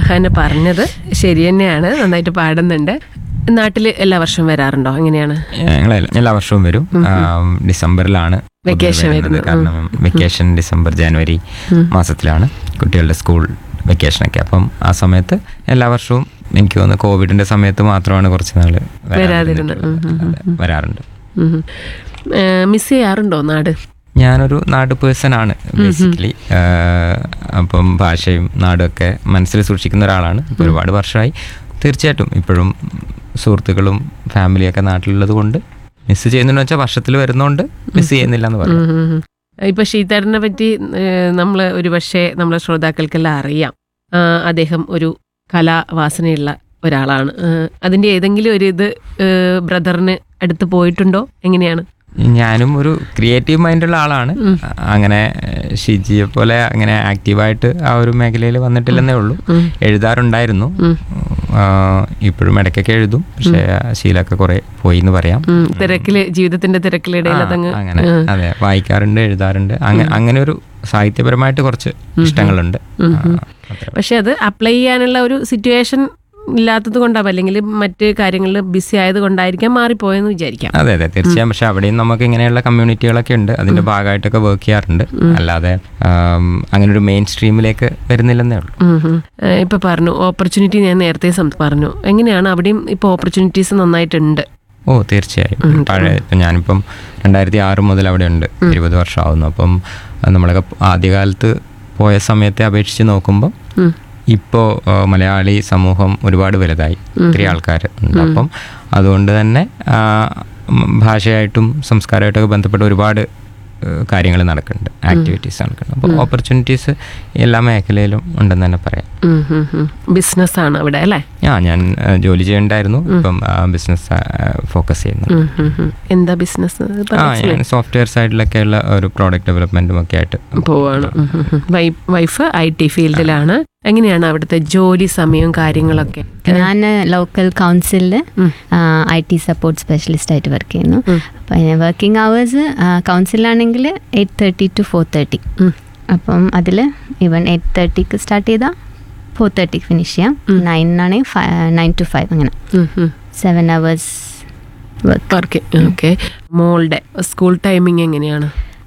അഹാന പറഞ്ഞത് ശരി തന്നെയാണ് നന്നായിട്ട് പാടുന്നുണ്ട് നാട്ടിൽ എല്ലാ വർഷവും വരാറുണ്ടോ എങ്ങനെയാണ് ഞങ്ങൾ എല്ലാ വർഷവും വരും ആം, ഡിസംബറിലാണ് പൊതുവെ വെക്കേഷൻ വരുന്നത്. വരുന്നത്. കാരണം വെക്കേഷൻ ഡിസംബർ ജനുവരി ഉം. മാസത്തിലാണ് കുട്ടികളുടെ സ്കൂൾ വെക്കേഷനൊക്കെ അപ്പം ആ സമയത്ത് എല്ലാ വർഷവും എനിക്ക് തോന്നുന്നു കോവിഡിന്റെ സമയത്ത് മാത്രമാണ് കുറച്ച് നാള് വരാതിരുന്നത്. ഉം, ഉം, ഉം, അതെ, വരാറുണ്ട് മിസ് ചെയ്യാറുണ്ടോ നാട് ഞാനൊരു നാട് പേഴ്സൺ ആണ് ബേസിക്കലി അപ്പം ഭാഷയും നാടൊക്കെ മനസ്സിൽ സൂക്ഷിക്കുന്ന ഒരാളാണ് ഇപ്പൊ ഒരുപാട് വർഷമായി തീർച്ചയായിട്ടും ഇപ്പോഴും സുഹൃത്തുക്കളും ഫാമിലിയൊക്കെ നാട്ടിലുള്ളത് കൊണ്ട് മിസ് ചെയ്യുന്നുണ്ടെന്ന് വെച്ചാൽ വർഷത്തിൽ വരുന്നോണ്ട് മിസ് ചെയ്യുന്നില്ല എന്ന് പറയാം ഉം, ഉം, ഉം. ഇപ്പൊ ഷീതാരനെ പറ്റി നമ്മൾ ഒരു പക്ഷേ നമ്മളെ ശ്രോതാക്കൾക്കെല്ലാം അറിയാം ആ, അദ്ദേഹം ഒരു കലാവാസനയുള്ള ഒരാളാണ് ആ, അതിന്റെ ഏതെങ്കിലും ഒരു ഇത് ബ്രദറിന് അടുത്ത് പോയിട്ടുണ്ടോ എങ്ങനെയാണ് ഞാനും ഒരു ക്രിയേറ്റീവ് മൈൻഡുള്ള ആളാണ് ഉം. അങ്ങനെ ഏഹ്, ഷിജിയെ പോലെ അങ്ങനെ ആക്റ്റീവായിട്ട് ആ ഒരു മേഖലയിൽ വന്നിട്ടില്ലെന്നേ ഉള്ളൂ ഉം. എഴുതാറുണ്ടായിരുന്നു ഉം. ആ, ഇപ്പോഴും ഇടയ്ക്കൊക്കെ എഴുതും പക്ഷേ ആ ശീലമൊക്കെ കുറെ പോയി എന്ന് പറയാം ഉം, തിരക്കില് ജീവിതത്തിന്റെ തിരക്കിലിടയിൽ ആ, അതങ്ങ് അങ്ങനെ ഉം. അതെ വായിക്കാറുണ്ട് എഴുതാറുണ്ട് അങ്ങ- അങ്ങനെ ഒരു സാഹിത്യപരമായിട്ട് കുറച്ച് ഇഷ്ടങ്ങളുണ്ട് ഉം, ആ, ഉം. അത്രേ. പക്ഷെ അത് അപ്ലൈ ചെയ്യാനുള്ള ഒരു സിറ്റുവേഷൻ ഇല്ലാത്തത് കൊണ്ടാവും അല്ലെങ്കിൽ മറ്റ് കാര്യങ്ങളിൽ ബിസി ആയത് കൊണ്ടായിരിക്കാം മാറിപ്പോയെന്ന് വിചാരിക്കാം അതെ അതെ തീർച്ചയായും പക്ഷെ അവിടെയും നമുക്ക് ഇങ്ങനെയുള്ള കമ്മ്യൂണിറ്റികളൊക്കെ ഉണ്ട് അതിന്റെ ഭാഗമായിട്ടൊക്കെ വർക്ക് ചെയ്യാറുണ്ട് അല്ലാതെ ആം, അങ്ങനെ ഒരു മെയിൻ സ്ട്രീമിലേക്ക് വരുന്നില്ലെന്നേ ഉള്ളൂ ഉം ഉം. ഏഹ് ഇപ്പൊ പറഞ്ഞു ഓപ്പർച്യൂണിറ്റി ഞാൻ നേരത്തെ സം- പറഞ്ഞു എങ്ങനെയാണ് അവിടെയും ഇപ്പൊ ഓപ്പർച്യൂണിറ്റീസ് നന്നായിട്ടുണ്ട് ഓ തീർച്ചയായും പഴയ ഇപ്പം ഞാനിപ്പം രണ്ടായിരത്തി ആറ് മുതൽ അവിടെ ഉണ്ട് ഇരുപത് വർഷമാവുന്നു അപ്പം അത് നമ്മളൊക്കെ ആദ്യകാലത്ത് പോയ സമയത്തെ അപേക്ഷിച്ച് നോക്കുമ്പോൾ ഉം. ഇപ്പോൾ മലയാളി സമൂഹം ഒരുപാട് വലുതായി ഒത്തിരി ആൾക്കാർ ഉണ്ട് അപ്പം അതുകൊണ്ട് തന്നെ ആ, ഉം, ഭാഷയായിട്ടും സംസ്കാരമായിട്ടൊക്കെ ബന്ധപ്പെട്ട ഒരുപാട് കാര്യങ്ങൾ നടക്കുന്നുണ്ട് ആക്ടിവിറ്റീസ് നടക്കുന്നുണ്ട് അപ്പോൾ ഓപ്പർച്യൂണിറ്റീസ് എല്ലാ മേഖലയിലും ഉണ്ടെന്ന് തന്നെ പറയാം ബിസിനസ് ആണ് അവിടെ അല്ലേ ആ ഞാൻ ആ, ജോലി ചെയ്യണ്ടായിരുന്നു ഇപ്പം ബിസിനസ് ഫോക്കസ് ചെയ്യുന്നു ഉം ഉം ഉം. എന്താ ബിസിനസ് ആ ഞാൻ സോഫ്റ്റ്വെയർ സൈഡിലൊക്കെയുള്ള ഒരു പ്രോഡക്റ്റ് ഡെവലപ്മെന്റും ഒക്കെ ആയിട്ട് പോവാണ് ഉം ഉം ഉം. വൈ- വൈഫ് ഐ ടി ഫീൽഡിലാണ് എങ്ങനെയാണ് അവിടുത്തെ ജോലി സമയവും കാര്യങ്ങളൊക്കെ ഞാൻ ലോക്കൽ കൗൺസിലിൽ ഉം. ഐ ടി സപ്പോർട്ട് സ്പെഷ്യലിസ്റ്റ് ആയിട്ട് വർക്ക് ചെയ്യുന്നു ഉം. അപ്പം വർക്കിംഗ് അവേഴ്സ് കൗൺസിലാണെങ്കിൽ eight thirty to four thirty ഉം. അപ്പം അതിൽ ഈവൻ എയ്റ്റ് തേർട്ടിക്ക് സ്റ്റാർട്ട് ചെയ്താൽ ഫോർ തേർട്ടിക്ക് ഫിനിഷ് ചെയ്യാം നയനാണെങ്കിൽ നയൻ ടു ഫൈവ് അങ്ങനെ seven hours work work okay മോളുടെ സ്കൂൾ ടൈമിംഗ് എങ്ങനെയാണ്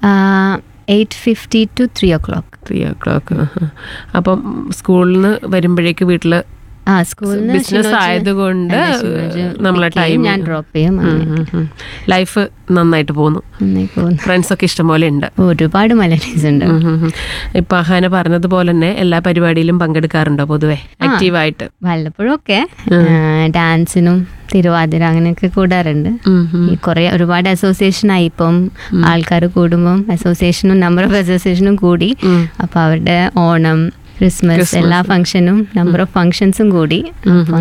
eight fifty to three o'clock three oh clock അപ്പം സ്കൂളിൽ നിന്ന് വരുമ്പോഴേക്ക് വീട്ടില് ആ സ്കൂളിൽ ബിസിനസ് ആയതുകൊണ്ട് നമ്മളെ ടൈം ഞാൻ ഡ്രോപ്പ് ചെയ്യും അങ്ങനെ. ലൈഫ് നന്നായിട്ട് പോകുന്നു നന്നായി പോകുന്നു ഫ്രണ്ട്സ് ഒക്കെ ഇഷ്ടംപോലെ ഉണ്ട് ഒരുപാട് മലയാളീസ് ഉണ്ട് ഉം ഉം ഉം. ഇപ്പൊ അഹാന പറഞ്ഞതുപോലെ തന്നെ എല്ലാ പരിപാടിയിലും പങ്കെടുക്കാറുണ്ടോ പൊതുവെ ആക്റ്റീവായിട്ട് വല്ലപ്പോഴും ഒക്കെ ഡാൻസിനും തിരുവാതിര അങ്ങനെയൊക്കെ കൂടാറുണ്ട് ഈ കുറെ ഒരുപാട് അസോസിയേഷൻ ആയി ഇപ്പം ആൾക്കാർ കൂടുമ്പം അസോസിയേഷനും നമ്പർ ഓഫ് അസോസിയേഷനും കൂടി അപ്പൊ അവരുടെ ഓണം ക്രിസ്മസ് എല്ലാ ഫംഗ്ഷനും നമ്പർ ഓഫ് ഫംഗ്ഷൻസും കൂടി അപ്പം